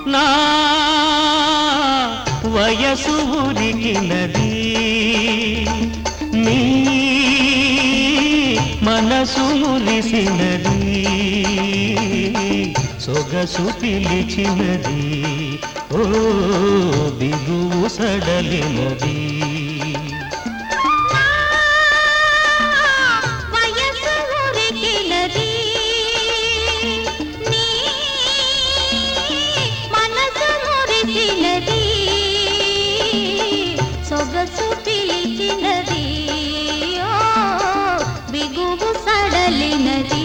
నా వయసు ఉరికినది నీ మనసు మురిసినది సొగసు పిలిచినది ఓ బిగువు సడలినది వయసు ఉరికినది నీ మనసు మురిసినది సొగసు పిలిచినది ఓ బిగువు సడలినది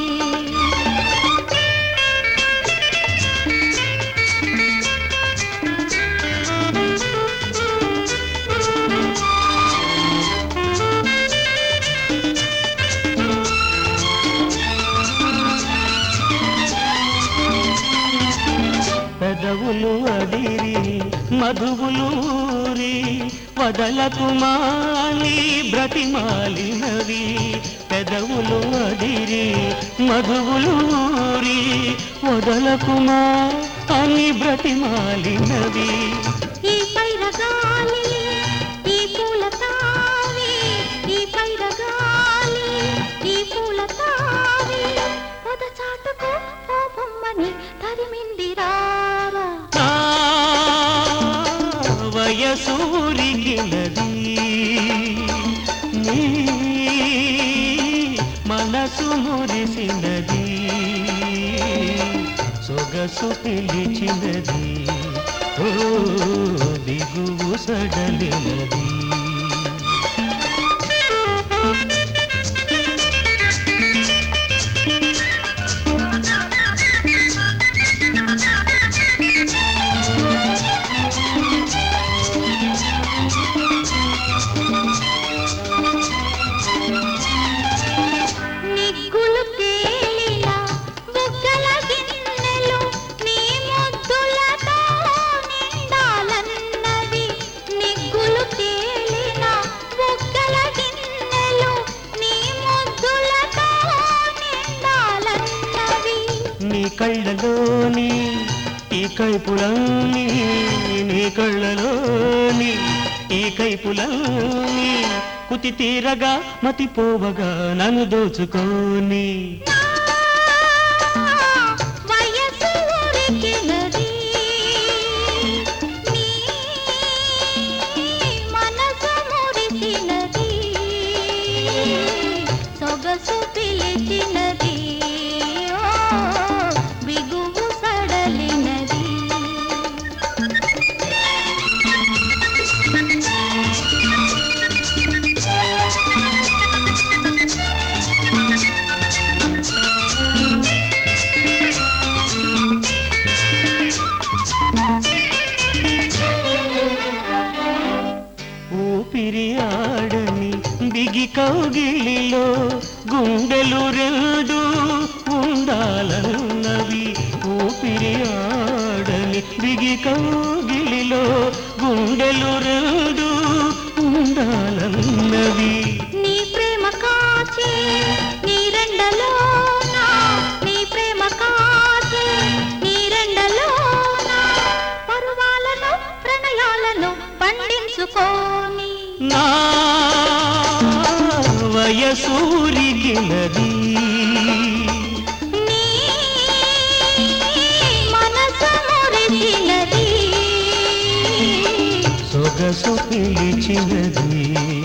పెదవులు అడిరి మధువులూరి వదలకుమాలి బ్రతిమాలినవి పెదవులు అడిరి మధువులూరి వదలకుమా అని బ్రతిమాలినవి ఈ పైరగాలి ఈ పూల తావి ఈ పైరగాలి ఈ పూల తావి పొద చాటుకు ఓ బొమ్మని తరిమింది రారా నా వయసూరిగినది నీ మనసు మురిసినది సొగసు పిలిచినది ఓ దిగువు సడలినది నిగ్గులు తేలిన బుగ్గల గిన్నెలు నీ ముద్దులతో నిండాలన్నవి నిగ్గులు తేలిన బుగ్గల గిన్నెలు నీ ముద్దులతో నిండాలన్నవి నీ కళ్ళలోని ఈ కైపులన్నీ నీ కళ్ళలోని ఈ కైపులన్నీ కుతి తీరగా మతిపోవగా నన్ను దోచుకోని వయసు ఉరికినది నీ మనసు మురిసినది సొగసు పిలిచినది ఓ బిగువు సడలినది ఊపిరి ఆడని బిగి కౌగిలిలో గుండెలు రెండు ఉండాలన్నవి ఊపిరి ఆడని బిగి కౌగిలిలో గుండెలు రెండు ఉండాలన్నవి నీ ప్రేమ కాచే నీ రెండలోన నీ ప్రేమ కాచే నీ రెండలోన పరువాలను ప్రణయాలను పండించుకోని నా వయసూరిగినది నీ మనసు మురిసినది సొగసు పిలిచినది